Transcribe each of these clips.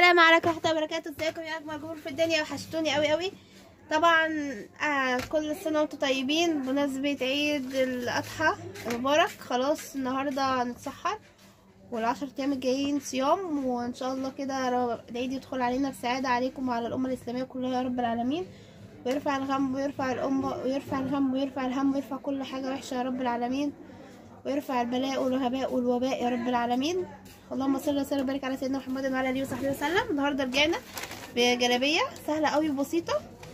السلام عليكم ورحمه الله وبركاته ازيكم يا اجمل جمهور في الدنيا وحشتوني قوي قوي طبعا آه كل سنه وانتم طيبين بمناسبه عيد الاضحى المبارك خلاص النهارده هنتسحر والعشر ايام الجايين صيام وان شاء الله كده ر- العيد يدخل علينا بسعاده عليكم وعلى الامه الاسلاميه كلها يا رب العالمين ويرفع الغم ويرفع الامه ويرفع الهم ويرفع الهم ويرفع كل حاجه وحشه يا رب العالمين ويرفع البلاء والوهباء والوباء يا رب العالمين اللهم صل وسلم وبارك على سيدنا محمد وعلى اله وصحبه وسلم النهارده رجعنا بجلابيه سهله قوي وبسيطه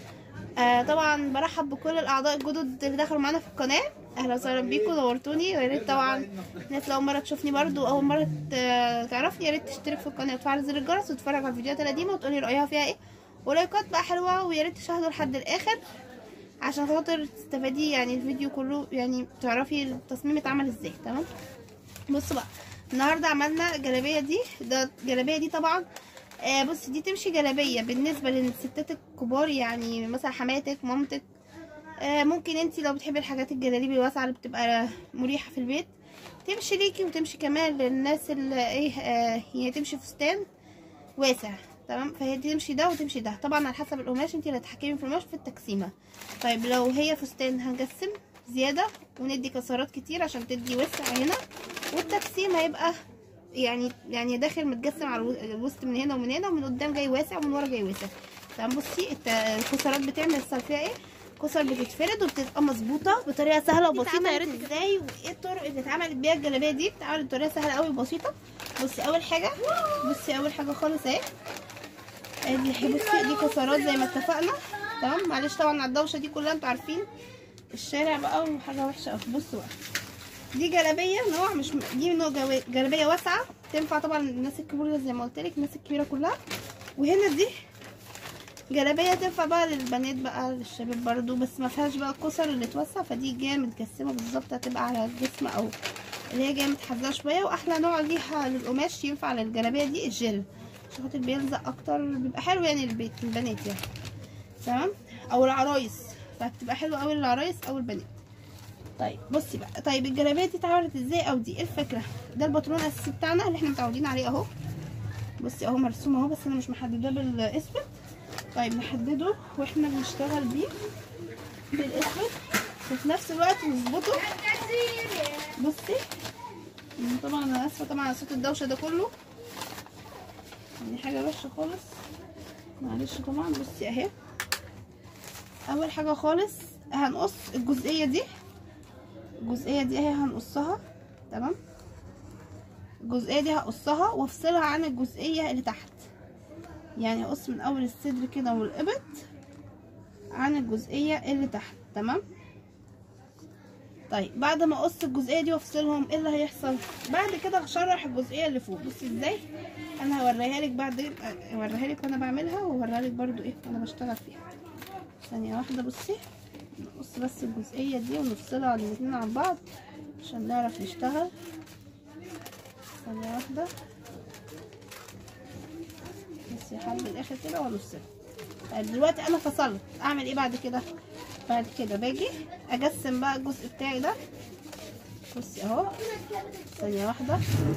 آه طبعا برحب بكل الاعضاء الجدد اللي دخلوا معانا في القناه اهلا وسهلا بيكم نورتوني ويا ريت طبعا الناس لو اول مره تشوفني برضو اول مره ت- تعرفني يا ريت تشترك في القناه وتفعل زر الجرس وتتفرج على الفيديوهات القديمه وتقولي رايها فيها ايه ولايكات بقى حلوه ويا ريت تشاهدوا لحد الاخر عشان خاطر تستفادي يعني الفيديو كله يعني تعرفي التصميم اتعمل ازاي تمام بصوا بقى النهارده عملنا جلابيه دي ده الجلابيه دي طبعا آه بص دي تمشي جلابيه بالنسبه للستات الكبار يعني مثلا حماتك مامتك آه ممكن انت لو بتحبي الحاجات الجلاليب الواسعه اللي بتبقى مريحه في البيت تمشي ليكي وتمشي كمان للناس اللي ايه آه هي تمشي فستان واسع تمام فهي دي تمشي ده وتمشي ده طبعا على حسب القماش انت اللي هتحكمي في القماش في التقسيمه طيب لو هي فستان هنقسم زياده وندي كسرات كتير عشان تدي وسع هنا والتقسيم هيبقى يعني يعني داخل متقسم على الو- الوسط من هنا ومن هنا ومن قدام جاي واسع ومن ورا جاي واسع تمام بصي الت- الكسرات بتعمل فيها ايه كسر بتتفرد وبتبقى مظبوطه بطريقه سهله وبسيطه يا ريت ازاي وايه الطرق اللي اتعملت بيها الجلابيه دي اتعملت بطريقه سهله قوي وبسيطه بصي اول حاجه بصي اول حاجه خالص اهي ادي بصي دي كسرات زي ما اتفقنا تمام معلش طبعا على الدوشه دي كلها انتوا عارفين الشارع بقى وحاجه وحشه قوي بصوا بقى دي جلابيه نوع مش دي نوع جوا- جلابيه واسعه تنفع طبعا الناس الكبيره زي ما قلت لك الناس الكبيره كلها وهنا دي جلابيه تنفع بقى للبنات بقى للشباب برضو بس ما فيهاش بقى الكسر اللي توسع فدي جايه متجسمه بالظبط هتبقى على الجسم او اللي هي جايه متحزه شويه واحلى نوع ليها للقماش ينفع للجلابيه دي الجل عشان خاطر بيلزق اكتر بيبقى حلو يعني البيت البنات يعني تمام او العرايس فبتبقى حلوه قوي للعرايس او البنات طيب بصي بقى طيب الجلابيه دي اتعملت ازاي او دي ايه الفكره ده الباترون الاساسي بتاعنا اللي احنا متعودين عليه اهو بصي اهو مرسوم اهو بس انا مش محدداه بالاسود طيب نحدده واحنا بنشتغل بيه بالاسود وفي نفس الوقت نظبطه بصي يعني طبعا انا اسفه طبعا على صوت الدوشه ده كله دي حاجه وحشه خالص معلش طبعا بصي اهي اول حاجه خالص هنقص الجزئيه دي الجزئيه دي اهي هنقصها تمام الجزئيه دي هقصها وافصلها عن الجزئيه اللي تحت يعني هقص من اول الصدر كده والابط عن الجزئيه اللي تحت تمام طيب بعد ما اقص الجزئيه دي وافصلهم ايه اللي هيحصل بعد كده هشرح الجزئيه اللي فوق بصي ازاي انا هوريها لك بعد اوريها لك وانا بعملها واوريها لك برضو ايه وانا بشتغل فيها ثانيه واحده بصي نقص بس الجزئيه دي ونفصلها الاتنين عن بعض عشان نعرف نشتغل ثانيه واحده بس لحد الاخر كده وانفصلها طيب دلوقتي انا فصلت اعمل ايه بعد كده بعد كده باجي اجسم بقى الجزء بتاعي ده بصي اهو ثانيه واحده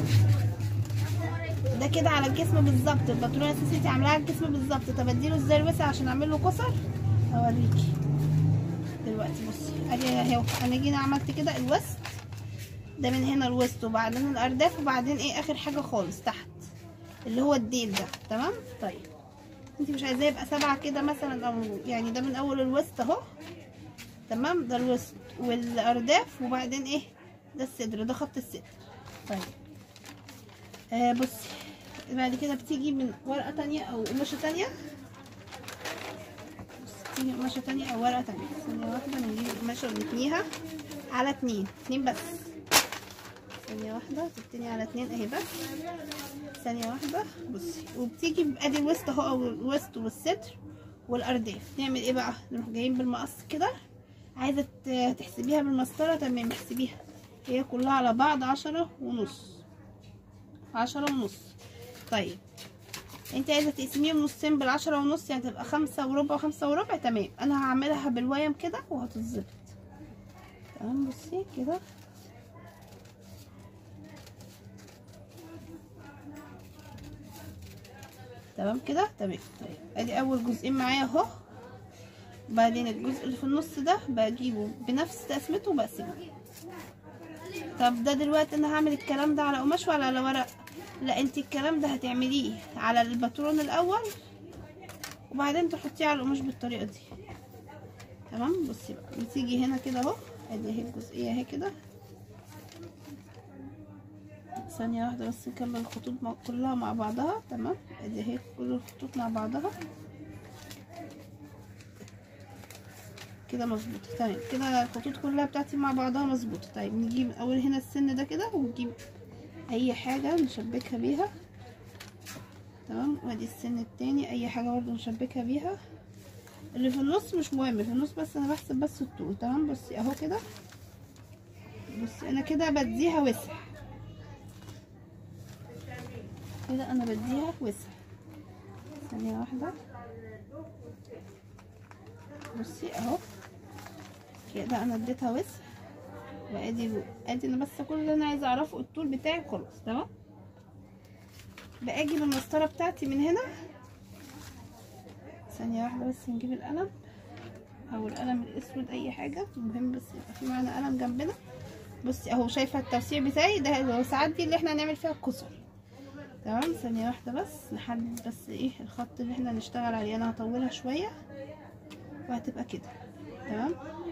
ده كده على الجسم بالظبط الباترون الاساسي انت عاملاها على الجسم بالظبط طب اديله ازاي الوسع عشان اعمل له كسر اوريكي دلوقتي بصي ادي اهو انا جينا عملت كده الوسط ده من هنا الوسط وبعدين الارداف وبعدين ايه اخر حاجه خالص تحت اللي هو الديل ده تمام طيب انت مش عايزاه يبقى سبعة كده مثلا او يعني ده من اول الوسط اهو تمام ده الوسط والارداف وبعدين ايه ده الصدر ده خط الصدر طيب آه بصي بعد كده بتيجي من ورقة تانية او قماشة تانية بصي تيجي قماشة تانية او ورقة تانية ثانية واحدة نجيب القماشة ونتنيها على اتنين اتنين بس ثانية واحدة تتني على اتنين اهي بس ثانية واحدة بصي وبتيجي ادي الوسط اهو او الوسط والستر والارداف نعمل ايه بقى نروح جايين بالمقص كده عايزة ت- تحسبيها بالمسطرة تمام احسبيها هي كلها على بعض عشرة ونص عشرة ونص طيب انت عايزة تقسميهم نصين بالعشرة ونص يعني تبقى خمسة وربع وخمسة وربع تمام انا هعملها بالويم كده وهتتظبط تمام بصي كده تمام كده تمام طيب ادي اول جزئين معايا اهو بعدين الجزء اللي في النص ده بجيبه بنفس تقسيمته وبقسمه طب ده دلوقتي انا هعمل الكلام ده على قماش ولا على ورق لا انت الكلام ده هتعمليه على الباترون الاول وبعدين تحطيه على القماش بالطريقه دي تمام بصي بقى بتيجي هنا كده اهو ادي اهي الجزئيه اهي كده ثانيه واحده بس نكمل الخطوط مع كلها مع بعضها تمام ادي اهي كل الخطوط مع بعضها كده مظبوطه تمام كده الخطوط كلها بتاعتي مع بعضها مظبوطه طيب نجيب اول هنا السن ده كده ونجيب اي حاجه نشبكها بيها تمام وادي السن التاني اي حاجه برضه نشبكها بيها اللي في النص مش مهم في النص بس انا بحسب بس الطول تمام بصي اهو كده بصي انا كده بديها وسع كده انا بديها وسع ثانيه واحده بصي اهو كده انا اديتها وسع وادي ادي انا بس كل اللي انا عايزه اعرفه الطول بتاعي خلاص تمام باجي بالمسطره بتاعتي من هنا ثانيه واحده بس نجيب القلم او القلم الاسود اي حاجه المهم بس يبقى في معانا قلم جنبنا بصي اهو شايفه التوسيع بتاعي ده هو ساعات دي اللي احنا هنعمل فيها الكسر تمام ثانيه واحده بس نحدد بس ايه الخط اللي احنا هنشتغل عليه انا هطولها شويه وهتبقى كده تمام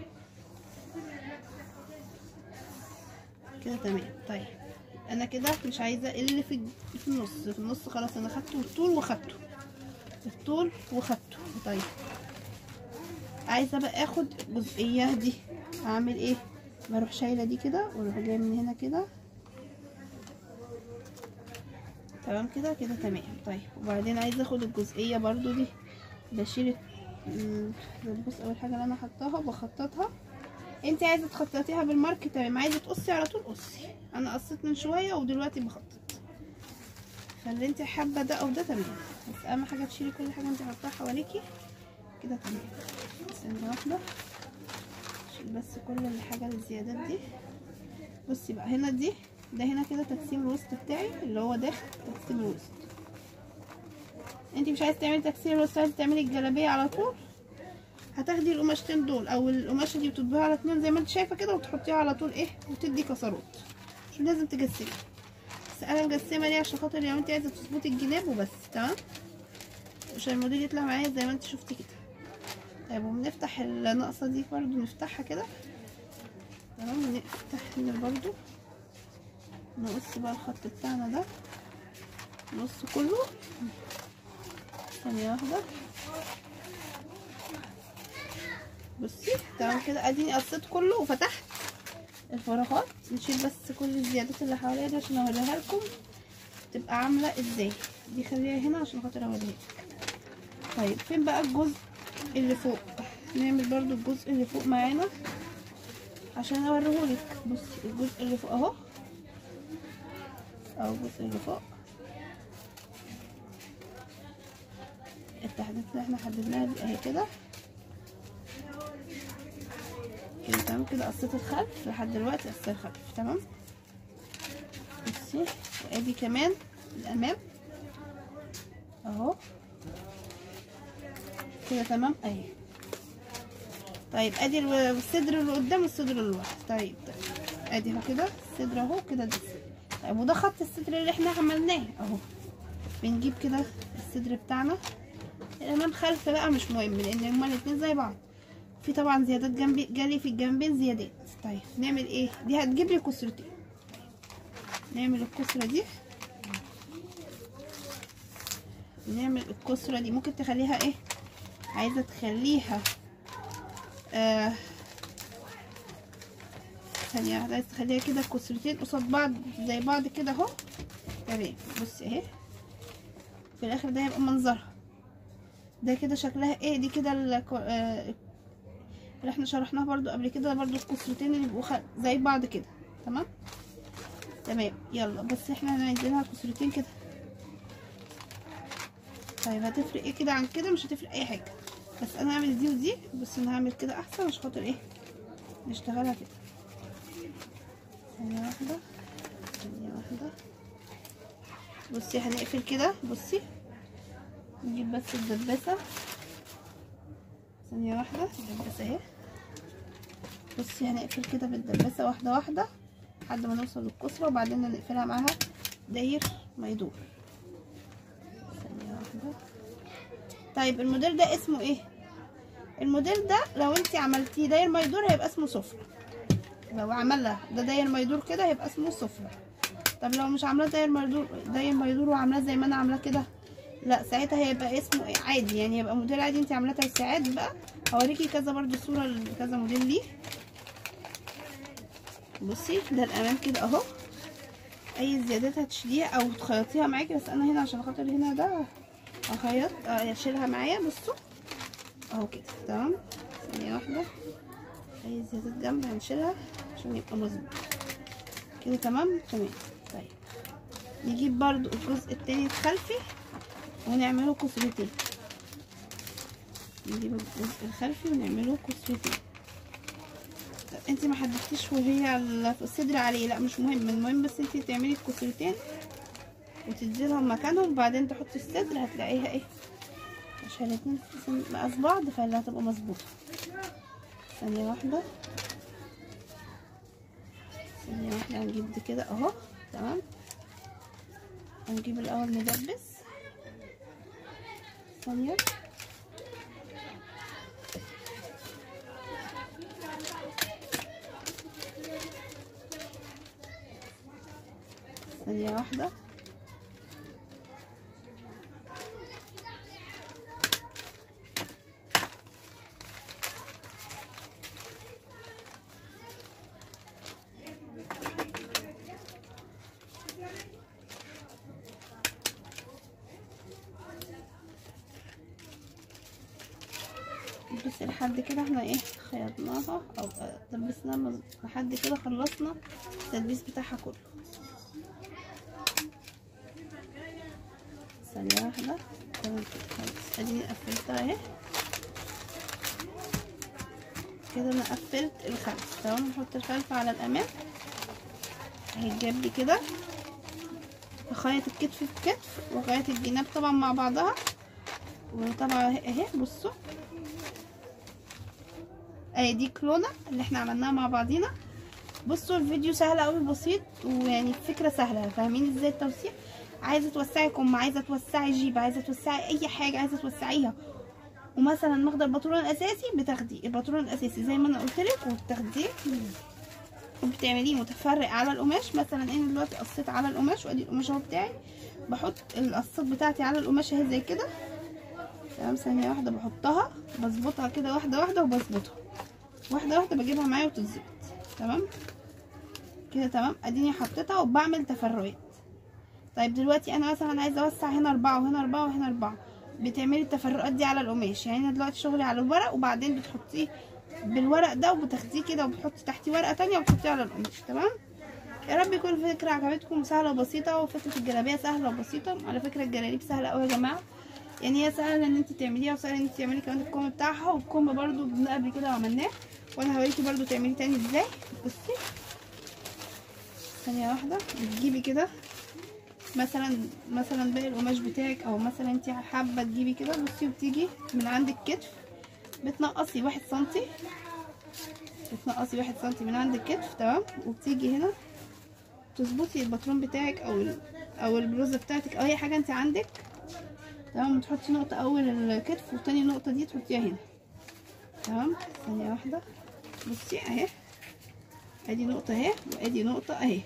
كده تمام طيب انا كده مش عايزه اللي في في النص في النص خلاص انا خدته الطول وخدته الطول وخدته طيب عايزه بقى اخد الجزئيه دي اعمل ايه بروح شايله دي كده واروح جايه من هنا كده تمام كده كده تمام طيب وبعدين عايزه اخد الجزئيه برضو دي بشيل بص اول حاجه اللي انا حطاها بخططها انت عايزه تخططيها بالمارك تمام عايزه تقصي على طول قصي انا قصيت من شويه ودلوقتي بخطط فاللي انت حابه ده او ده تمام بس اهم حاجه تشيلي كل حاجه انت حطاها حواليكي كده تمام ثانيه واحده شيل بس كل الحاجه الزيادات دي بصي بقى هنا دي ده هنا كده تقسيم الوسط بتاعي اللي هو داخل تقسيم الوسط انت مش عايزه تعملي تكسير الوسط عايزه تعملي الجلابيه على طول هتاخدي القماشتين دول او القماشه دي بتطبقيها على اتنين زي ما انت شايفه كده وتحطيها على طول ايه وتدي كسرات مش لازم تجسمي بس انا مجسمه ليه عشان خاطر لو انت عايزه تظبطي الجناب وبس تمام عشان الموديل يطلع معايا زي ما انت شفتي كده طيب وبنفتح الناقصه دي برضو نفتحها كده تمام ونفتح هنا برضو نقص بقى الخط بتاعنا ده نص كله ثانية واحدة بصي تمام كده اديني قصيت كله وفتحت الفراغات نشيل بس كل الزيادات اللي حواليا دي عشان اوريها لكم تبقى عاملة ازاي دي خليها هنا عشان خاطر اوريها طيب فين بقى الجزء اللي فوق نعمل برضو الجزء اللي فوق معانا عشان اوريهولك بصي الجزء اللي فوق اهو اهو الجزء اللي فوق التحديد اللي احنا حددناها دي اهي كده كده تمام كده قصيت الخلف لحد دلوقتي قصيت الخلف تمام بصي وادي كمان الامام اهو كده تمام اهي طيب ادي الصدر اللي قدام والصدر اللي ورا طيب طيب ادي اهو كده الصدر اهو كده ده طيب وده خط الصدر اللي احنا عملناه اهو بنجيب كده الصدر بتاعنا الامام خلف بقى مش مهم لان هما الاتنين زي بعض في طبعا زيادات جنبي جالي في الجنبين زيادات طيب نعمل ايه دي هتجيب لي كسرتين نعمل الكسره دي نعمل الكسره دي ممكن تخليها ايه عايزه تخليها آه ثانيه واحده عايزه تخليها كده كسرتين قصاد بعض زي بعض كده اهو تمام بصي اهي في الاخر ده هيبقى منظرها ده كده شكلها ايه دي كده اللي احنا شرحناها برضو قبل كده برضو الكسرتين اللي بيبقوا زي بعض كده تمام تمام يلا بس احنا عايزينها كسرتين كده طيب هتفرق ايه كده عن كده مش هتفرق اي حاجه بس انا هعمل دي ودي بس انا هعمل كده احسن عشان خاطر ايه نشتغلها كده ثانيه واحده ثانيه واحده بصي هنقفل كده بصي بس الدباسة ثانية واحدة الدباسة اهي بصي هنقفل كده بالدباسة واحدة واحدة لحد ما نوصل للكسرة وبعدين نقفلها معاها داير ما يدور ثانية واحدة طيب الموديل ده اسمه ايه الموديل ده لو انت عملتيه داير ما يدور هيبقى اسمه سفرة لو عملها ده داير ما يدور كده هيبقى اسمه سفرة طب لو مش عاملاه داير ما يدور داير ما يدور وعاملاه زي ما انا عاملاه كده لا ساعتها هيبقى اسمه ايه عادي يعني يبقى موديل عادي انت عاملاه توسيعات بقى هوريكي كذا برضو صورة لكذا موديل ليه بصي ده الامام كده اهو اي زيادات هتشيليها او تخيطيها معاكي بس انا هنا عشان خاطر هنا ده اخيط اه اشيلها معايا بصوا اهو كده تمام ثانية واحدة اي زيادات جنب هنشيلها عشان يبقى مظبوط كده تمام تمام طيب نجيب برضو الجزء التاني الخلفي ونعمله كسرتين نجيب الجزء الخلفي ونعمله كسرتين انت ما حددتيش وهي الصدر عليه لا مش مهم المهم بس انت تعملي الكسرتين وتدي لهم مكانهم وبعدين تحطي الصدر هتلاقيها ايه عشان الاتنين في مقاس بعض فاللي هتبقى مظبوطه ثانيه واحده ثانيه واحده هنجيب دي كده اهو تمام هنجيب الاول ندبس ثانيه ثانية واحدة بس لحد كده احنا ايه خيطناها او دبسناها لحد كده خلصنا التدبيس بتاعها كله ثانية واحدة تمام كده خلاص اديني قفلتها اهي كده انا قفلت الخلف تمام نحط الخلف على الامام هيتجاب لي كده اخيط الكتف في كتف واخيط الجناب طبعا مع بعضها وطبعا اهي بصوا اهي دي كلونة اللي احنا عملناها مع بعضينا بصوا الفيديو سهل قوي بسيط ويعني الفكرة سهلة فاهمين ازاي التوسيع عايزه توسعي كم عايزه توسعي جيب عايزه توسعي اي حاجه عايزه توسعيها ومثلا واخده الباترون الاساسي بتاخدي الباترون الاساسي زي ما انا قلت لك وبتاخديه وبتعمليه متفرق على القماش مثلا انا دلوقتي قصيت على القماش وادي القماش اهو بتاعي بحط القصات بتاعتي على القماش اهي زي كده تمام ثانيه واحده بحطها بظبطها كده واحده واحده وبظبطها واحده واحده بجيبها معايا وتتظبط تمام كده تمام اديني حطيتها وبعمل تفرقات طيب دلوقتي انا مثلا عايزه اوسع هنا اربعة وهنا اربعة وهنا اربعة بتعملي التفرقات دي على القماش يعني انا دلوقتي شغلي على الورق وبعدين بتحطيه بالورق ده وبتاخديه كده وبتحطي تحتيه ورقه تانية وبتحطيه على القماش تمام يا رب يكون الفكره عجبتكم سهله وبسيطه وفكره الجلابيه سهله وبسيطه على فكره الجلاليب سهله قوي يا جماعه يعني هي سهله ان انت تعمليها وسهله ان انت تعملي كمان الكم بتاعها والكم برده بنبقى قبل كده وعملناه وانا هوريكي برده تعمليه تاني ازاي بصي ثانيه واحده بتجيبي كده مثلا مثلا باقي القماش بتاعك او مثلا انت حابه تجيبي كده بصي وبتيجي من عند الكتف بتنقصي واحد سنتي بتنقصي واحد سنتي من عند الكتف تمام وبتيجي هنا تظبطي الباترون بتاعك او ال او البلوزه بتاعتك او اي حاجه انت عندك تمام وتحطي نقطه اول الكتف وتاني نقطه دي تحطيها هنا تمام ثانيه واحده بصي اهي ادي نقطه اهي وادي نقطه اهي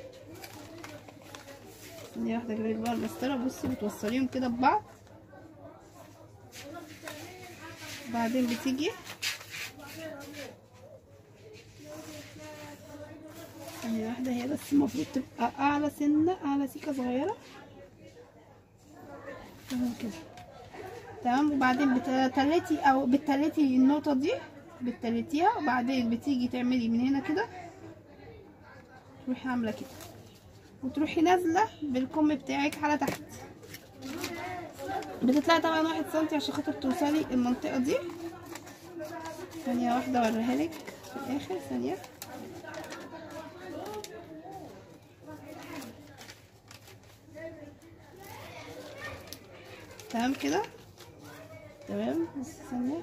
ثانية واحدة اجيبلك بقى المسطرة بصي بتوصليهم كده ببعض بعدين بتيجي ثانية واحدة هي بس المفروض تبقى أعلى سنة أعلى سيكة صغيرة تمام كده تمام وبعدين بتلتي أو بتلتي النقطة دي بتلتيها وبعدين بتيجي تعملي من هنا كده تروحي عاملة كده وتروحي نازله بالكم بتاعك على تحت بتطلعي طبعا واحد سنتي عشان خاطر توصلي المنطقه دي ثانيه واحده اوريها لك في الاخر ثانيه تمام كده تمام بس ثانية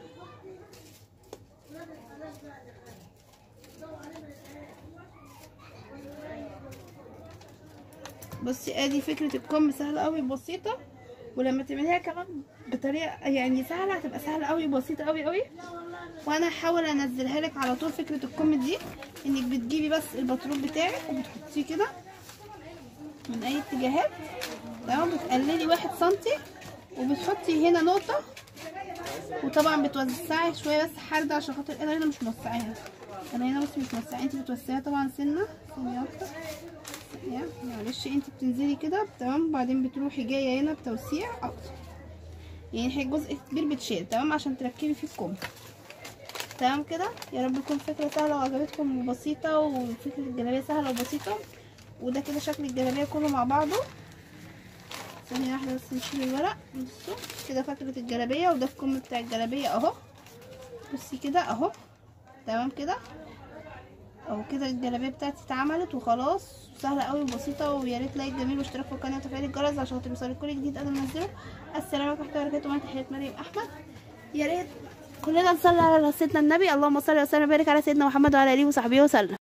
بصي ادي فكرة الكم سهلة قوي بسيطة ولما تعمليها كمان بطريقة يعني سهلة هتبقى سهلة قوي بسيطة قوي قوي وانا هحاول انزلها لك على طول فكرة الكم دي انك بتجيبي بس البطروق بتاعك وبتحطيه كده من اي اتجاهات تمام بتقللي واحد سنتي وبتحطي هنا نقطة وطبعا بتوسعي شوية بس حاردة عشان خاطر انا هنا مش موسعاها انا هنا بس مش موسعاها انت بتوسعيها طبعا سنة ثانية واحدة ثانية معلش انت بتنزلي كده تمام وبعدين بتروحي جاية هنا بتوسيع اكتر يعني هي جزء كبير بتشيل تمام عشان تركبي فيه الكم تمام كده يا رب تكون فكرة سهلة وعجبتكم وبسيطة وفكرة الجلابية سهلة وبسيطة وده كده شكل الجلابية كله مع بعضه ثانية واحدة بس نشيل الورق بصوا كده فكرة الجلابية وده الكم بتاع الجلابية اهو بصي كده اهو تمام كده اهو كده الجلابية بتاعتي اتعملت وخلاص سهلة قوي وبسيطة ويا ريت لايك جميل واشتراك في القناة وتفعيل الجرس عشان توصلك كل جديد انا منزله السلام عليكم ورحمة الله وبركاته معاكم تحيات مريم احمد يا ريت كلنا نصلي على سيدنا النبي اللهم صل وسلم وبارك على سيدنا محمد وعلى اله وصحبه وسلم